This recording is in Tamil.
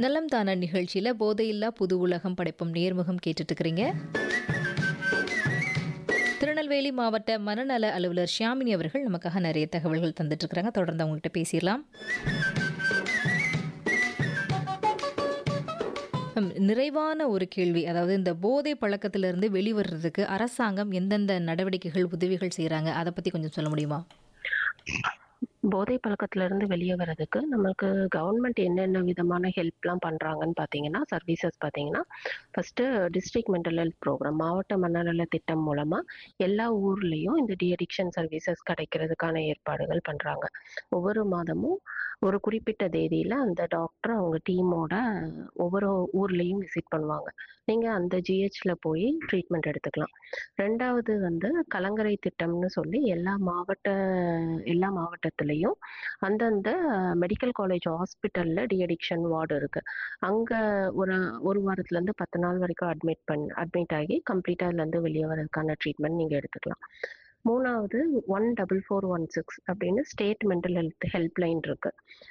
நலம் தான நிகழ்ச்சியில போதையில்லா புது உலகம் படைப்பும் நேர்முகம் கேட்டுட்டு இருக்கிறீங்க திருநெல்வேலி மாவட்ட மனநல அலுவலர் ஷியாமினி அவர்கள் நமக்காக நிறைய தகவல்கள் தந்துட்டு இருக்கிறாங்க தொடர்ந்து அவங்ககிட்ட பேசிடலாம் ஹம், நிறைவான ஒரு கேள்வி அதாவது இந்த போதை பழக்கத்திலிருந்து வெளிவர்றதுக்கு அரசாங்கம் எந்தெந்த நடவடிக்கைகள் உதவிகள் செய்றாங்க அதை பத்தி கொஞ்சம் சொல்ல முடியுமா போதை பழக்கத்துல இருந்து வெளியே வர்றதுக்கு நம்மளுக்கு கவர்மெண்ட் என்னென்ன விதமான ஹெல்ப்லாம் பண்றாங்கன்னு பார்த்தீங்கன்னா சர்வீசஸ் பார்த்தீங்கன்னா first district mental health programme மாவட்ட மனநல திட்டம் மூலமா எல்லா ஊர்லயும் இந்த டி அடிக்ஷன் சர்வீசஸ் கிடைக்கிறதுக்கான ஏற்பாடுகள் பண்றாங்க ஒவ்வொரு மாதமும் ஒரு குறிப்பிட்ட தேதியில அந்த டாக்டர் அவங்க டீமோட ஒவ்வொரு ஊர்லயும் விசிட் பண்ணுவாங்க நீங்க அந்த ஜிஹெச்ல போய் ட்ரீட்மெண்ட் எடுத்துக்கலாம் ரெண்டாவது வந்து கலங்கரை திட்டம்னு சொல்லி எல்லா மாவட்ட எல்லா மாவட்டத்திலையும் அந்தந்த மெடிக்கல் காலேஜ் ஹாஸ்பிட்டல்ல டிஅடிக்ஷன் வார்டு இருக்கு அங்க ஒரு ஒரு வாரத்துல இருந்து பத்து நாள் வரைக்கும் அட்மிட் பண்ணி அட்மிட் ஆகி கம்ப்ளீட்டா அதுல இருந்து வெளியே வரதுக்கான ட்ரீட்மெண்ட் நீங்க எடுத்துக்கலாம் மூணாவது one double four one six அப்படின்னு ஸ்டேட் மென்டல் ஹெல்த் ஹெல்ப்லைன் இருக்கு